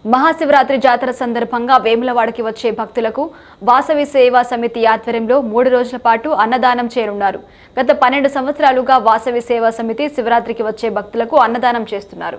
మహాశివరాత్రి జాతర సందర్భంగా వేములవాడకి వచ్చే భక్తులకు వాసవి సేవా సమితి ఆధ్వర్యంలో మూడు రోజుల పాటు అన్నదానం చేయనున్నారు గత పన్నెండు సంవత్సరాలుగా వాసవి సేవా సమితి శివరాత్రికి వచ్చే భక్తులకు అన్నదానం చేస్తున్నారు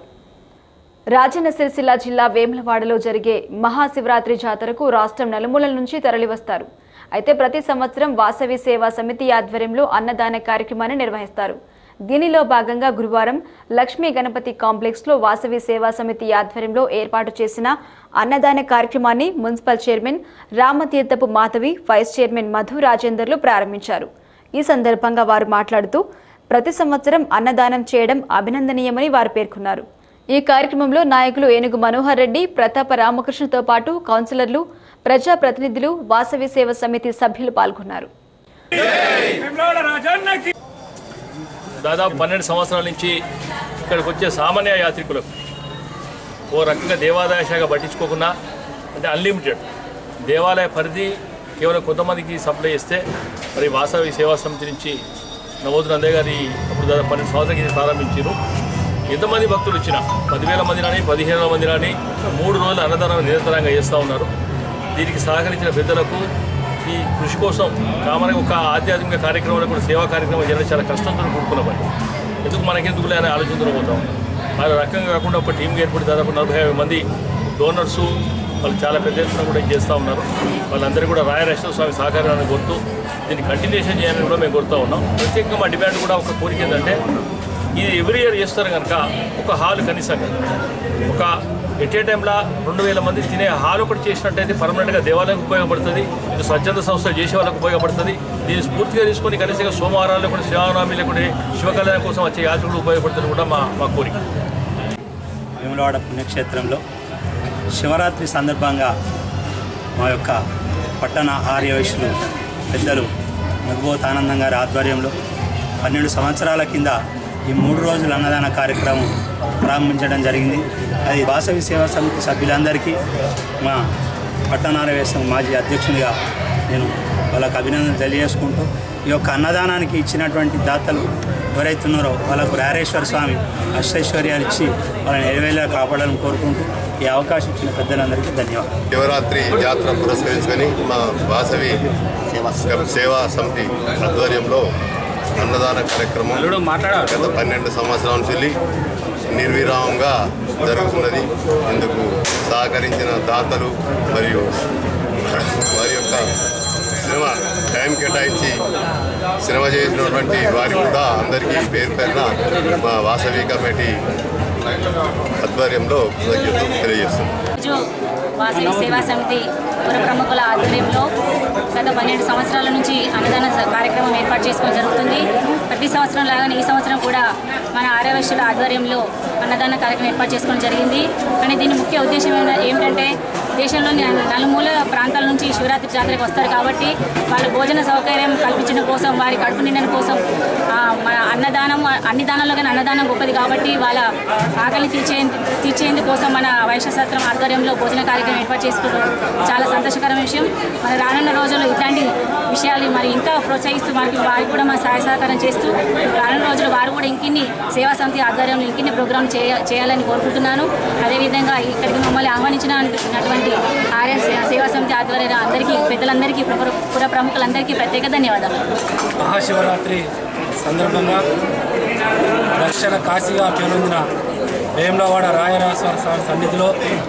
రాజన్న సిరిసిల్ల జిల్లా వేములవాడలో జరిగే మహాశివరాత్రి జాతరకు రాష్ట్రం నలుమూలల నుంచి తరలివస్తారు అయితే ప్రతి సంవత్సరం వాసవి సేవా సమితి ఆధ్వర్యంలో అన్నదాన కార్యక్రమాన్ని నిర్వహిస్తారు దీనిలో భాగంగా గురువారం లక్ష్మీ గణపతి కాంప్లెక్స్ లో వాసవి సేవా సమితి ఆధ్వర్యంలో ఏర్పాటు చేసిన అన్నదాన కార్యక్రమాన్ని municipal chairman Ramatheerthapu Madhavi vice chairman Madhu రాజేందర్లు ప్రారంభించారు ఈ సందర్భంగా వారు మాట్లాడుతూ ప్రతి సంవత్సరం అన్నదానం చేయడం అభినందనీయమని వారు పేర్కొన్నారు ఈ కార్యక్రమంలో నాయకులు ఏనుగు మనోహర్ రెడ్డి ప్రతాప రామకృష్ణతో పాటు కౌన్సిలర్లు ప్రజాప్రతినిధులు వాసవి సేవ సమితి సభ్యులు పాల్గొన్నారు వెంబడాడ రాజన్నకి దాదాపు పన్నెండు సంవత్సరాల నుంచి ఇక్కడికి వచ్చే సామాన్య యాత్రికులకు ఓ రకంగా దేవాదాయ శాఖ పట్టించుకోకుండా అంటే అన్లిమిటెడ్ దేవాలయ పరిధి కేవలం కొంతమందికి సప్లై చేస్తే మరి వాసవి సేవా సమితి నుంచి నవోదు నందయ్య గారి అప్పుడు దాదాపు పన్నెండు సంవత్సరాల కింద ప్రారంభించారు ఎంతమంది భక్తులు వచ్చినా పదివేల మంది రాని పదిహేను వేల మంది రాని మూడు రోజులు అన్నదానం నిరంతరంగా చేస్తూ ఉన్నారు దీనికి సహకరించిన పెద్దలకు ఈ కృషి కోసం కామన్గా ఒక ఆధ్యాత్మిక కార్యక్రమాలు కూడా సేవా కార్యక్రమం చేయడం చాలా కష్టంతో కూడుకున్న పని ఎందుకు మనకెందుకులే అనే ఆలోచనతో పోతాం ఆ రకంగా కాకుండా ఒక టీంకి ఏర్పడి దాదాపు నలభై యాభై మంది డోనర్సు వాళ్ళు చాలా పెద్ద ఎత్తున కూడా చేస్తూ ఉన్నారు వాళ్ళందరూ కూడా రాయరేశ్వర స్వామి సహకారాన్ని కోరుతూ దీన్ని కంటిన్యూషన్ చేయాలని కూడా మేము కోరుతూ ఉన్నాం ప్రత్యేకంగా మా డిమాండ్ కూడా ఒక కోరిక ఏంటంటే ఇది ఎవ్రీ ఇయర్ చేస్తారు కనుక ఒక హాల్ కనీసంగా ఒక ఎట్ ఏ టైంలో రెండు వేల మంది తినే హాల్ ఒకటి చేసినట్టయితే పర్మనెంట్గా దేవాలయం ఉపయోగపడుతుంది ఇది స్వచ్ఛంద సంస్థలు చేసే వాళ్ళకి ఉపయోగపడుతుంది దీన్ని స్ఫూర్తిగా తీసుకొని కనీసంగా సోమవారాలు లేకుంటే శివనవమి లేకుంటే శివకళ్యాణం కోసం వచ్చే యాత్రికులు ఉపయోగపడుతుంది కూడా మా మా కోరిక వేములవాడ పుణ్యక్షేత్రంలో శివరాత్రి సందర్భంగా మా యొక్క పట్టణ ఆర్యవైశ్యులు పెద్దలు మగ్బోత్ ఆనందం గారి ఆధ్వర్యంలో పన్నెండు సంవత్సరాల కింద ఈ మూడు రోజుల అన్నదాన కార్యక్రమం ప్రారంభించడం జరిగింది అది వాసవి సేవా సమితి సభ్యులందరికీ మా పట్టణారవేశం మాజీ అధ్యక్షునిగా నేను వాళ్ళకు అభినందన తెలియజేసుకుంటూ ఈ యొక్క అన్నదానానికి ఇచ్చినటువంటి దాతలు ఎవరైతే ఉన్నారో వాళ్ళకు రారేశ్వర స్వామి అష్టైశ్వర్యాలు ఇచ్చి వాళ్ళని ఎలవేలా కాపాడాలని కోరుకుంటూ ఈ అవకాశం ఇచ్చిన పెద్దలందరికీ ధన్యవాదాలు శివరాత్రి జాతర పురస్కరించుకొని మా వాసవి సేవా సమితి ఆధ్వర్యంలో అన్నదాన కార్యక్రమం గత పన్నెండు సంవత్సరాల నుంచి నిర్విరామంగా జరుగుతున్నది ఇందుకు సహకరించిన దాతలు మరియు వారి యొక్క శ్రమ టైం కేటాయించి శ్రమ చేసినటువంటి వారి కూడా అందరికీ పేరు పేరున మా వాసవి కమిటీ ఆధ్వర్యంలో కృతజ్ఞతలు తెలియజేస్తున్నాం రోజు వాసవి సేవా సమితి పుర ప్రముఖుల ఆధ్వర్యంలో గత పన్నెండు సంవత్సరాల నుంచి అన్నదాన స- కార్యక్రమం ఏర్పాటు చేసుకోవడం జరుగుతుంది ప్రతి సంవత్సరం లాగానే ఈ సంవత్సరం కూడా మన ఆర్యవశ్యుల ఆధ్వర్యంలో అన్నదాన కార్యక్రమం ఏర్పాటు చేసుకోవడం జరిగింది కానీ దీని ముఖ్య ఉద్దేశం ఏమ- ఏమిటంటే దేశంలోని నలు- నలుమూల ప్రాంతాల నుంచి శివరాత్రి జాతరకు వస్తారు కాబట్టి వాళ్ళ భోజన సౌకర్యం కల్పించడం కోసం వారి కడుపు నిండడం కోసం ఆ, మన అన్నదానం అన్ని దానాల్లో కానీ అన్నదానం గొప్పది కాబట్టి వాళ్ళ ఆకలి తీర్చే తీర్చేందుకు కోసం మన వైశ్యశాస్త్రం ఆధ్వర్యంలో భోజన కార్యక్రమం ఏర్పాటు చేసుకోవడం చాలా సంతోషకరమైన విషయం మన రానున్న రోజుల్లో ఇట్లాంటి విషయాలు మరి ఇంకా ప్రోత్సహిస్తూ మనకి వారికి కూడా మన సహాయ సహకారం చేస్తూ రానున్న రోజుల్లో వారు కూడా ఇంకిన్ని సేవా సమితి ఆధ్వర్యంలో ఇంకిన్ని ప్రోగ్రాం చేయ చేయాలని కోరుకుంటున్నాను అదేవిధంగా ఇక్కడికి మమ్మల్ని ఆహ్వానించినటువంటి ఆర్య సే- సేవా సమితి ఆధ్వర్యంలో అందరికీ పెద్దలందరికీ పుర- పుర ప్రముఖులందరికీ ప్రత్యేక ధన్యవాదాలు మహాశివరాత్రి సందర్భంగా దక్షిణ కాశీగా పేరొందిన వేములవాడ రాయరాశ్వర స్వామి సన్నిధిలో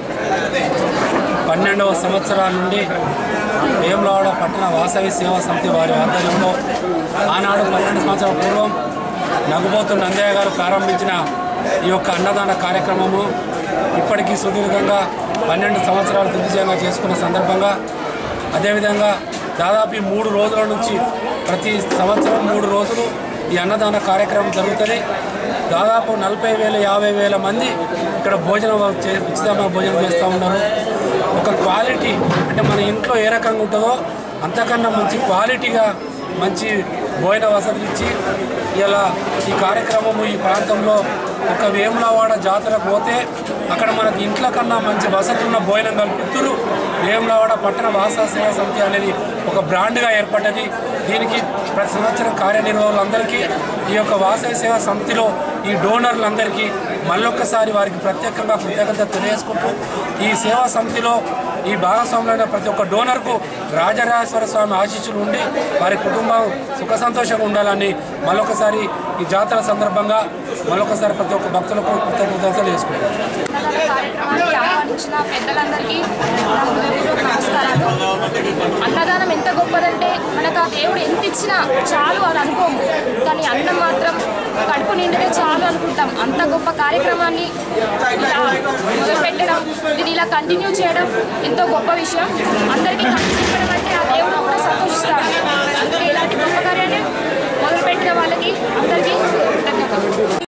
పన్నెండవ సంవత్సరాల నుండి వేములవాడ పట్టణ వాసవి సేవా సమితి వారి ఆధ్వర్యంలో ఆనాడు పన్నెండు సంవత్సరాల పూర్వం నగుబోతు నందయ్య గారు ప్రారంభించిన ఈ యొక్క అన్నదాన కార్యక్రమము ఇప్పటికీ సుదీర్ఘంగా పన్నెండు సంవత్సరాలు దిగ్విజయంగా చేసుకున్న సందర్భంగా అదేవిధంగా దాదాపు ఈ మూడు రోజుల నుంచి ప్రతి సంవత్సరం మూడు రోజులు ఈ అన్నదాన కార్యక్రమం జరుగుతుంది దాదాపు నలభై వేల యాభై వేల మంది ఇక్కడ భోజనం చే ఉచితంగా భోజనం చేస్తూ ఉన్నారు ఒక క్వాలిటీ అంటే మన ఇంట్లో ఏ రకంగా ఉంటుందో అంతకన్నా మంచి క్వాలిటీగా మంచి భోజన వసతులు ఇచ్చి ఇలా ఈ కార్యక్రమము ఈ ప్రాంతంలో ఒక వేములవాడ జాతరకు పోతే అక్కడ మనకి ఇంట్లో కన్నా మంచి వసతున్న భోజనం కల్పిస్తున్నారు వేములవాడ పట్టణ వాసా సేవా సమితి అనేది ఒక బ్రాండ్గా ఏర్పడ్డది దీనికి ప్రతి సంవత్సరం కార్యనిర్వాహకులందరికీ ఈ యొక్క వాసవి సేవా సమితిలో ఈ డోనర్లందరికీ మళ్ళొక్కసారి వారికి ప్రత్యేకంగా కృతజ్ఞత తెలియజేసుకుంటూ ఈ సేవా సమితిలో ఈ భాగస్వాములైన ప్రతి ఒక్క డోనర్కు రాజరాజేశ్వర స్వామి ఆశీస్సులు ఉండి వారి కుటుంబం సుఖ సంతోషంగా ఉండాలని మళ్ళొకసారి ఈ జాతర సందర్భంగా మళ్ళొకసారి ప్రతి ఒక్క భక్తులకు కృతజ్ఞతలు తెలియజేసుకుంటాం కార్యక్రమానికి ఆహ్వానించిన పెద్దలందరికీ నా హృదయపూర్వక నమస్కారాలు అన్నదానం ఎంత గొప్పదంటే మనకు ఆ దేవుడు ఎంత ఇచ్చినా చాలు అని అనుకోము కానీ అన్నం మాత్రం కడుపు నిండితే చాలు అనుకుంటాం అంత గొప్ప కార్యక్రమాన్ని ఇలా మొదలుపెట్టడం దీన్ని ఇలా కంటిన్యూ చేయడం ఎంతో గొప్ప విషయం అందరికీ కనిపించడం అంటే ఆ దేవుడు కూడా సంతోషిస్తాడు అందుకే ఇలాంటి గొప్ప కార్యాన్ని మొదలుపెట్టిన వాళ్ళకి అందరికీ కృతజ్ఞతలు